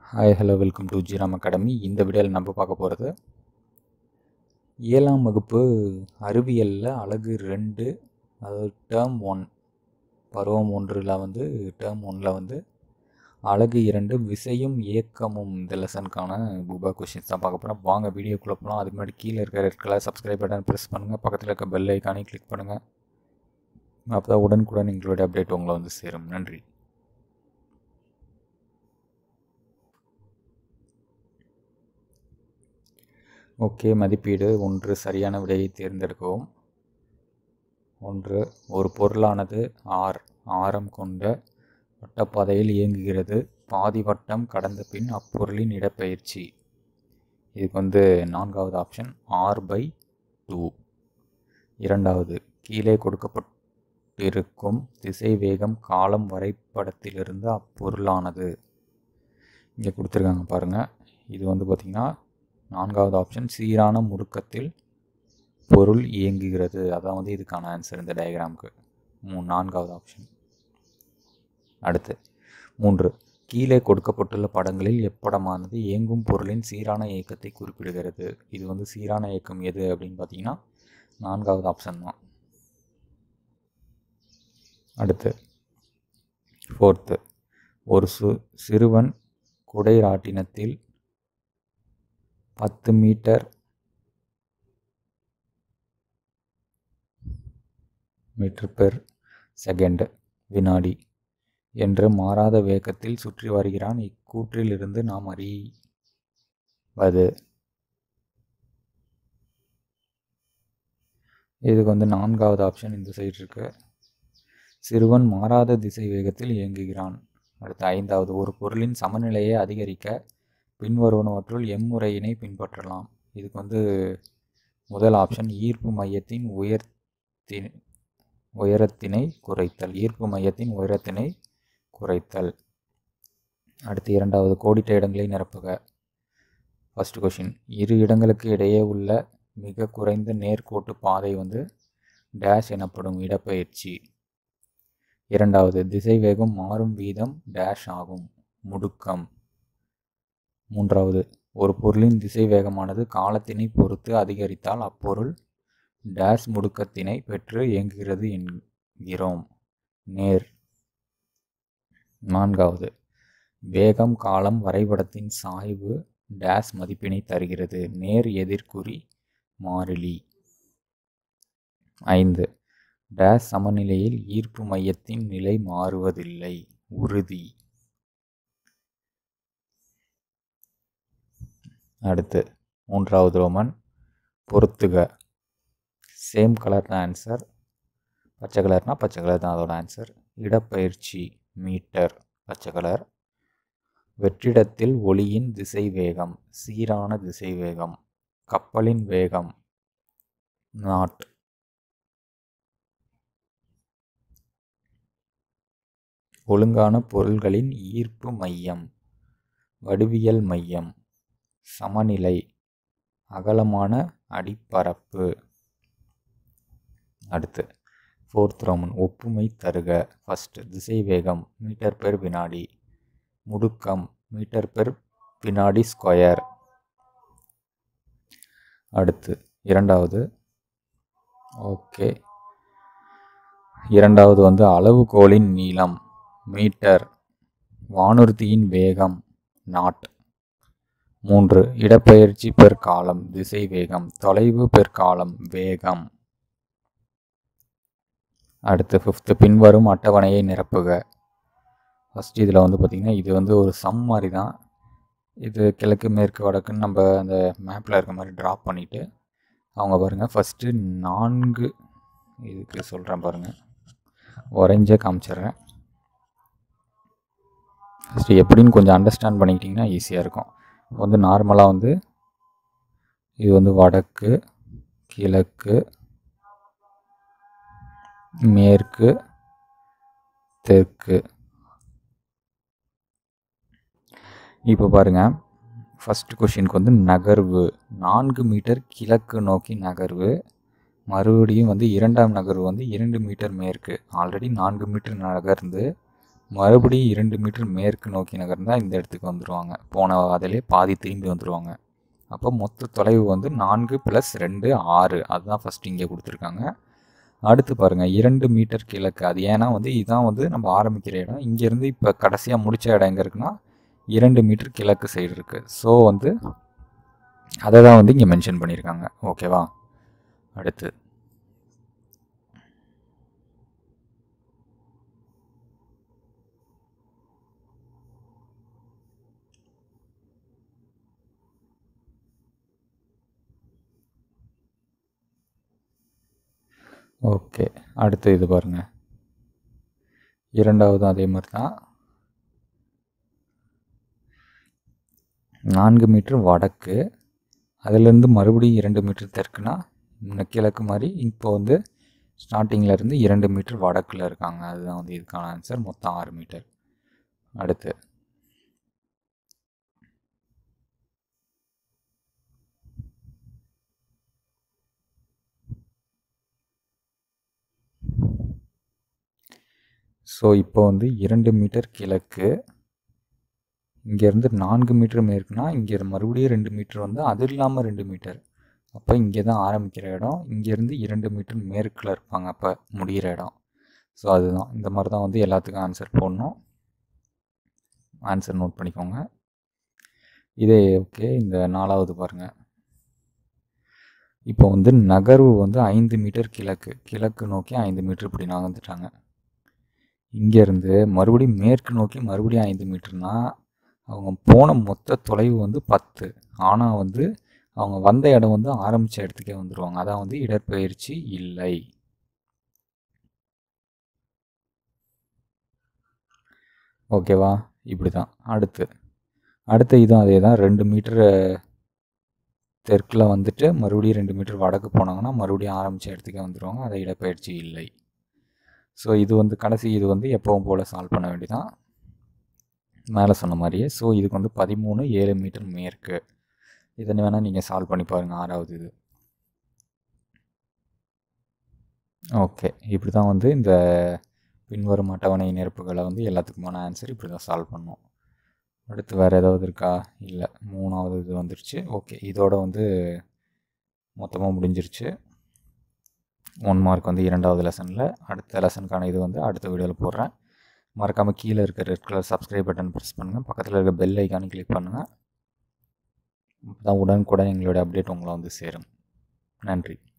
hi hello welcome to Jiram academy இந்த வீடியோவில் நம்ம பார்க்க போகிறது ஏழாம் வகுப்பு அறிவியலில் அழகு ரெண்டு அதாவது டேர்ம் ஒன் பருவம் ஒன்றில் வந்து டேர்ம் ஒன்றில் வந்து அழகு இரண்டு விசையும் இயக்கமும் இந்த லெசனுக்கான புபா கொஷின்ஸ் தான் பார்க்க போகிறோம் வாங்க வீடியோக்குள்ளே போகலாம் அதுக்கு முன்னாடி கீழே இருக்கிற red colour subscribe button press பண்ணுங்கள் பக்கத்தில் இருக்க பெல் ஐக்கானே கிளிக் பண்ணுங்கள் அப்போ தான் உடனுக்குடன் எங்களுடைய அப்டேட் உங்களை வந்து சேரும் நன்றி ஓகே மதிப்பீடு ஒன்று சரியான விடையை தேர்ந்தெடுக்கவும் ஒன்று ஒரு பொருளானது ஆர் ஆரம் கொண்ட வட்டப்பாதையில் இயங்குகிறது பாதி வட்டம் கடந்த பின் அப்பொருளின் இடப்பெயர்ச்சி இதுக்கு வந்து நான்காவது ஆப்ஷன் ஆர் பை டூ இரண்டாவது கீழே கொடுக்கப்பட்டிருக்கும் திசை வேகம் காலம் வரைபடத்திலிருந்து அப்பொருளானது இங்கே கொடுத்துருக்காங்க பாருங்கள் இது வந்து பார்த்திங்கன்னா நான்காவது ஆப்ஷன் சீரான முடுக்கத்தில் பொருள் இயங்குகிறது அதான் வந்து இதுக்கான ஆன்சர் இந்த டயக்ராமுக்கு மூ நான்காவது ஆப்ஷன் அடுத்து மூன்று கீழே கொடுக்கப்பட்டுள்ள படங்களில் எப்படமானது இயங்கும் பொருளின் சீரான இயக்கத்தை குறிப்பிடுகிறது இது வந்து சீரான இயக்கம் எது அப்படின்னு பார்த்தீங்கன்னா நான்காவது ஆப்ஷன் தான் அடுத்து ஃபோர்த்து ஒரு சு சிறுவன் குடைராட்டினத்தில் பத்து மீட்டர் மீட்டர் பெர் செகண்ட் வினாடி என்று மாறாத வேகத்தில் சுற்றி வருகிறான் இக்கூற்றிலிருந்து நாம் அறிவது இதுக்கு வந்து நான்காவது ஆப்ஷன் இந்த சைடு இருக்கு சிறுவன் மாறாத திசை வேகத்தில் இயங்குகிறான் அடுத்து ஐந்தாவது ஒரு பொருளின் சமநிலையை அதிகரிக்க பின்வருவனவற்றுள் எம்முறையினை பின்பற்றலாம் இதுக்கு வந்து முதல் ஆப்ஷன் ஈர்ப்பு மையத்தின் உயர்த்தின் உயரத்தினை குறைத்தல் ஈர்ப்பு மையத்தின் உயரத்தினை குறைத்தல் அடுத்து இரண்டாவது கோடிட்ட இடங்களை நிரப்புக ஃபஸ்ட் கொஷின் இரு இடங்களுக்கு இடையே உள்ள மிக குறைந்த நேர்கோட்டு பாதை வந்து டேஷ் எனப்படும் இடப்பெயர்ச்சி இரண்டாவது திசை வேகம் மாறும் வீதம் டேஷ் ஆகும் முடுக்கம் மூன்றாவது ஒரு பொருளின் திசை வேகமானது காலத்தினை பொறுத்து அதிகரித்தால் அப்பொருள் டேஷ் முடுக்கத்தினை பெற்று இயங்குகிறது என்கிறோம் நேர் நான்காவது வேகம் காலம் வரைபடத்தின் சாய்வு டேஷ் மதிப்பினை தருகிறது நேர் எதிர்குறி மாறிலி ஐந்து டேஷ் சமநிலையில் ஈர்ப்பு மையத்தின் நிலை மாறுவதில்லை உறுதி அடுத்து மூன்றாவது ரோமன் பொறுத்துக சேம் கலர் தான் ஆன்சர் பச்சை கலர்னா பச்சை கலர் தான் அதோட ஆன்சர் இடப்பெயர்ச்சி மீட்டர் பச்சை கலர் வெற்றிடத்தில் ஒளியின் திசை வேகம் சீரான திசை வேகம் கப்பலின் வேகம் நாட் ஒழுங்கான பொருள்களின் ஈர்ப்பு மையம் வடிவியல் மையம் சமநிலை அகலமான அடிப்பரப்பு அடுத்து ஃபோர்த் ரோமன் ஒப்புமை தருக ஃபஸ்ட் திசை வேகம் மீட்டர் பெர் வினாடி முடுக்கம் மீட்டர் பெர் வினாடி ஸ்கொயர் அடுத்து இரண்டாவது ஓகே இரண்டாவது வந்து அளவுகோலின் நீளம் மீட்டர் வானூர்தியின் வேகம் நாட் மூன்று இடப்பெயர்ச்சி பெர் காலம் திசை வேகம் தொலைவு பெர் காலம் வேகம் அடுத்து ஃபிஃப்த்து பின்வரும் அட்டவணையை நிரப்புக ஃபஸ்ட் இதில் வந்து பார்த்திங்கன்னா இது வந்து ஒரு சம் மாதிரி தான் இது கிழக்கு மேற்கு வடக்குன்னு நம்ம அந்த மேப்பில் இருக்க மாதிரி ட்ராப் பண்ணிவிட்டு அவங்க பாருங்கள் ஃபஸ்ட்டு நான்கு இதுக்கு சொல்கிறேன் பாருங்கள் வரைஞ்சே காமிச்சிட்றேன் ஃபஸ்ட்டு எப்படின்னு கொஞ்சம் அண்டர்ஸ்டாண்ட் பண்ணிக்கிட்டிங்கன்னா ஈஸியாக இருக்கும் வந்து நார்மலாக வந்து இது வந்து வடக்கு கிழக்கு மேற்கு தெற்கு இப்போ பாருங்கள் ஃபஸ்ட் கொஷினுக்கு வந்து நகர்வு நான்கு மீட்டர் கிழக்கு நோக்கி நகர்வு மறுபடியும் வந்து இரண்டாம் நகர்வு வந்து இரண்டு மீட்டர் மேற்கு ஆல்ரெடி நான்கு மீட்டர் நகர்ந்து மறுபடியும் இரண்டு மீட்டர் மேற்கு நோக்கி நகர்ந்தால் இந்த இடத்துக்கு வந்துடுவாங்க போன அதிலே பாதி திரும்பி வந்துடுவாங்க அப்போ மொத்த தொலைவு வந்து நான்கு ப்ளஸ் ரெண்டு ஆறு அதுதான் ஃபஸ்ட்டு இங்கே கொடுத்துருக்காங்க அடுத்து பாருங்கள் இரண்டு மீட்டர் கிழக்கு அது ஏன்னா வந்து இதுதான் வந்து நம்ம ஆரம்பிக்கிற இடம் இங்கேருந்து இப்போ கடைசியாக முடித்த இடம் எங்கே இருக்குன்னா இரண்டு மீட்டர் கிழக்கு சைடு இருக்குது ஸோ வந்து அதை தான் வந்து இங்கே மென்ஷன் பண்ணியிருக்காங்க ஓகேவா அடுத்து ஓகே அடுத்து இது பாருங்கள் இரண்டாவதும் அதே மாதிரி தான் நான்கு மீட்டர் வடக்கு அதுலேருந்து மறுபடியும் இரண்டு மீட்டர் தெற்குனா முன்ன கிழக்கு மாதிரி இப்போ வந்து ஸ்டார்டிங்கில் இருந்து இரண்டு மீட்டர் வடக்கில் இருக்காங்க அதுதான் வந்து இதுக்கான ஆன்சர் மொத்தம் ஆறு மீட்டர் அடுத்து ஸோ இப்போ வந்து இரண்டு மீட்டர் கிழக்கு இங்கேருந்து நான்கு மீட்டர் மேற்குனா இங்கே மறுபடியும் ரெண்டு மீட்டர் வந்து அது இல்லாமல் ரெண்டு மீட்டர் அப்போ இங்கே தான் ஆரம்பிக்கிற இடம் இங்கேருந்து இரண்டு மீட்டர் மேற்கில் இருப்பாங்க அப்போ முடிகிற இடம் ஸோ அதுதான் இந்த மாதிரி தான் வந்து எல்லாத்துக்கும் ஆன்சர் போடணும் ஆன்சர் நோட் பண்ணிக்கோங்க இதே ஓகே இந்த நாலாவது பாருங்கள் இப்போ வந்து நகர்வு வந்து ஐந்து மீட்டர் கிழக்கு கிழக்கு நோக்கி ஐந்து மீட்டர் இப்படி நகர்ந்துட்டாங்க இங்கேருந்து மறுபடியும் மேற்கு நோக்கி மறுபடியும் ஐந்து மீட்டர்னா அவங்க போன மொத்த தொலைவு வந்து பத்து ஆனால் வந்து அவங்க வந்த இடம் வந்து ஆரம்பித்த இடத்துக்கே வந்துடுவாங்க அதான் வந்து இடற்பெயர்ச்சி இல்லை ஓகேவா இப்படி தான் அடுத்து அடுத்த இதுவும் அதே தான் ரெண்டு மீட்டர் தெற்கில் வந்துட்டு மறுபடியும் ரெண்டு மீட்டர் வடக்கு போனாங்கன்னா மறுபடியும் ஆரம்பித்த இடத்துக்கே வந்துடுவாங்க அதை இடப்பெயர்ச்சி இல்லை ஸோ இது வந்து கடைசி இது வந்து எப்பவும் போல் சால்வ் பண்ண வேண்டியதான் மேலே சொன்ன மாதிரியே ஸோ இதுக்கு வந்து பதிமூணு ஏழு மீட்டர் மேற்கு இதனை வேணால் நீங்கள் சால்வ் பண்ணி பாருங்கள் ஆறாவது இது ஓகே இப்படி தான் வந்து இந்த பின்வரும் அட்டவணை நெருப்புகளை வந்து எல்லாத்துக்குமான ஆன்சர் இப்படி தான் சால்வ் பண்ணோம் அடுத்து வேறு ஏதாவது இருக்கா இல்லை மூணாவது இது வந்துருச்சு ஓகே இதோட வந்து மொத்தமாக முடிஞ்சிருச்சு ஒன் மார்க் வந்து இரண்டாவது லெசனில் அடுத்த லெசனுக்கான இது வந்து அடுத்த வீடியோவில் போடுறேன் மறக்காமல் கீழே இருக்க red colour subscribe button press பண்ணுங்கள் பக்கத்தில் இருக்க பெல் ஐக்கானு கிளிக் பண்ணுங்கள் அப்போ தான் உடனுக்குடன் எங்களுடைய அப்டேட் உங்களை வந்து சேரும் நன்றி